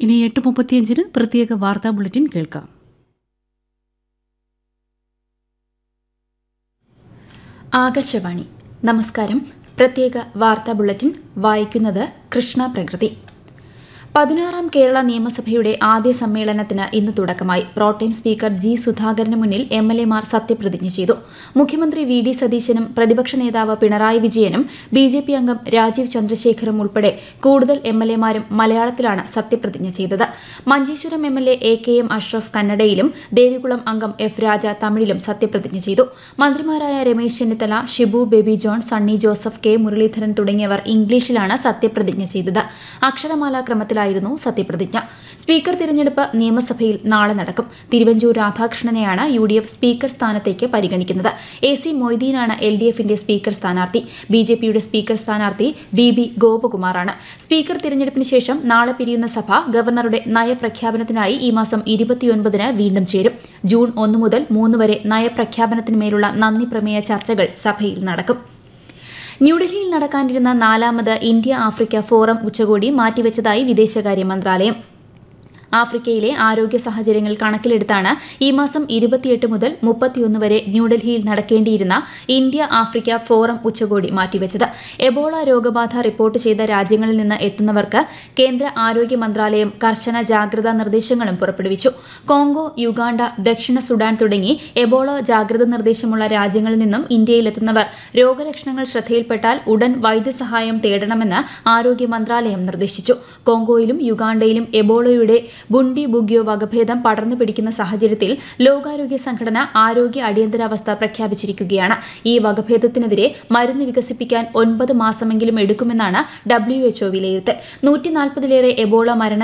ഇനി എട്ട് മുപ്പത്തിയഞ്ചിന് പ്രത്യേക വാർത്താ ബുള്ളറ്റിൻ കേൾക്കാം ആകാശവാണി നമസ്കാരം പ്രത്യേക വാർത്താ ബുള്ളറ്റിൻ വായിക്കുന്നത് കൃഷ്ണ പ്രകൃതി പതിനാറാം കേരള നിയമസഭയുടെ ആദ്യ സമ്മേളനത്തിന് ഇന്ന് തുടക്കമായി പ്രോട്ടേം സ്പീക്കർ ജി സുധാകരന് മുന്നിൽ എം എൽ എമാർ സത്യപ്രതിജ്ഞ ചെയ്തു മുഖ്യമന്ത്രി വി ഡി സതീശനും പ്രതിപക്ഷ നേതാവ് പിണറായി വിജയനും ബി ജെ പി അംഗം രാജീവ് ചന്ദ്രശേഖറും ഉൾപ്പെടെ കൂടുതൽ എം എൽ എമാരും മലയാളത്തിലാണ് സത്യപ്രതിജ്ഞ ചെയ്തത് Manjeshwaram M L A A K M Ashraf കന്നഡയിലും ദേവികുളം അംഗം എഫ് രാജ തമിഴിലും സത്യപ്രതിജ്ഞ ചെയ്തു മന്ത്രിമാരായ രമേശ് ചെന്നിത്തല ഷിബു ബേബി ജോൺ സണ്ണി ജോസഫ് കെ മുരളീധരൻ തുടങ്ങിയവർ ഇംഗ്ലീഷിലാണ് സത്യപ്രതിജ്ഞ ചെയ്തത് അക്ഷരമാല ക്രമത്തിലായിരുന്നു സത്യപ്രതിജ്ഞ സ്പീക്കർ തിരഞ്ഞെടുപ്പ് നിയമസഭയിൽ നാളെ നടക്കും തിരുവഞ്ചൂർ രാധാകൃഷ്ണനെയാണ് യു ഡി എഫ് സ്പീക്കർ സ്ഥാനത്തേക്ക് പരിഗണിക്കുന്നത് എ സി മൊയ്തീനാണ് എൽ ഡി എഫിന്റെ സ്പീക്കർ സ്ഥാനാർത്ഥി ബി ജെ പിയുടെ സ്പീക്കർ സ്ഥാനാർത്ഥി ബി ബി ഗോപകുമാറാണ് സ്പീക്കർ തിരഞ്ഞെടുപ്പിന് ശേഷം നാളെ പിരിയുന്ന സഭ ഗവർണറുടെ നയപ്രഖ്യാപനത്തിനായി ഈ മാസം ഇരുപത്തിയൊൻപതിന് വീണ്ടും ചേരും ജൂൺ ഒന്ന് മുതൽ മൂന്ന് വരെ നയപ്രഖ്യാപനത്തിന്മേലുള്ള നന്ദി പ്രമേയ ചർച്ചകൾ സഭയിൽ നടക്കും ന്യൂഡൽഹിയിൽ നടക്കാനിരുന്ന നാലാമത് ഇന്ത്യ ആഫ്രിക്ക ഫോറം ഉച്ചകോടി മാറ്റിവെച്ചതായി വിദേശകാര്യ മന്ത്രാലയം ആഫ്രിക്കയിലെ ആരോഗ്യ സാഹചര്യങ്ങൾ കണക്കിലെടുത്താണ് ഈ മാസം ഇരുപത്തിയെട്ട് മുതൽ മുപ്പത്തിയൊന്ന് വരെ ന്യൂഡൽഹിയിൽ നടക്കേണ്ടിയിരുന്ന ഇന്ത്യ ആഫ്രിക്ക ഫോറം ഉച്ചകോടി മാറ്റിവെച്ചത് എബോള രോഗബാധ റിപ്പോർട്ട് ചെയ്ത രാജ്യങ്ങളിൽ നിന്ന് എത്തുന്നവർക്ക് കേന്ദ്ര ആരോഗ്യ മന്ത്രാലയം കർശന ജാഗ്രതാ നിർദ്ദേശങ്ങളും പുറപ്പെടുവിച്ചു കോങ്കോ യുഗാണ്ട ദക്ഷിണ സുഡാൻ തുടങ്ങി എബോള ജാഗ്രത നിർദ്ദേശമുള്ള രാജ്യങ്ങളിൽ നിന്നും ഇന്ത്യയിലെത്തുന്നവർ രോഗലക്ഷണങ്ങൾ ശ്രദ്ധയിൽപ്പെട്ടാൽ ഉടൻ വൈദ്യസഹായം തേടണമെന്ന് ആരോഗ്യ മന്ത്രാലയം നിർദ്ദേശിച്ചു കോങ്കോയിലും യുഗാണ്ടയിലും എബോളയുടെ ബുണ്ടി ബുഗ്യോ വകഭേദം പടർന്നു പിടിക്കുന്ന സാഹചര്യത്തിൽ ലോകാരോഗ്യ സംഘടന ആരോഗ്യ അടിയന്തരാവസ്ഥ പ്രഖ്യാപിച്ചിരിക്കുകയാണ് ഈ വകഭേദത്തിനെതിരെ മരുന്ന് വികസിപ്പിക്കാൻ ഒൻപത് മാസമെങ്കിലും എടുക്കുമെന്നാണ് ഡബ്ല്യുഎച്ച്ഒ വിലയിരുത്തൽ നൂറ്റി നാൽപ്പതിലേറെ എബോള മരണ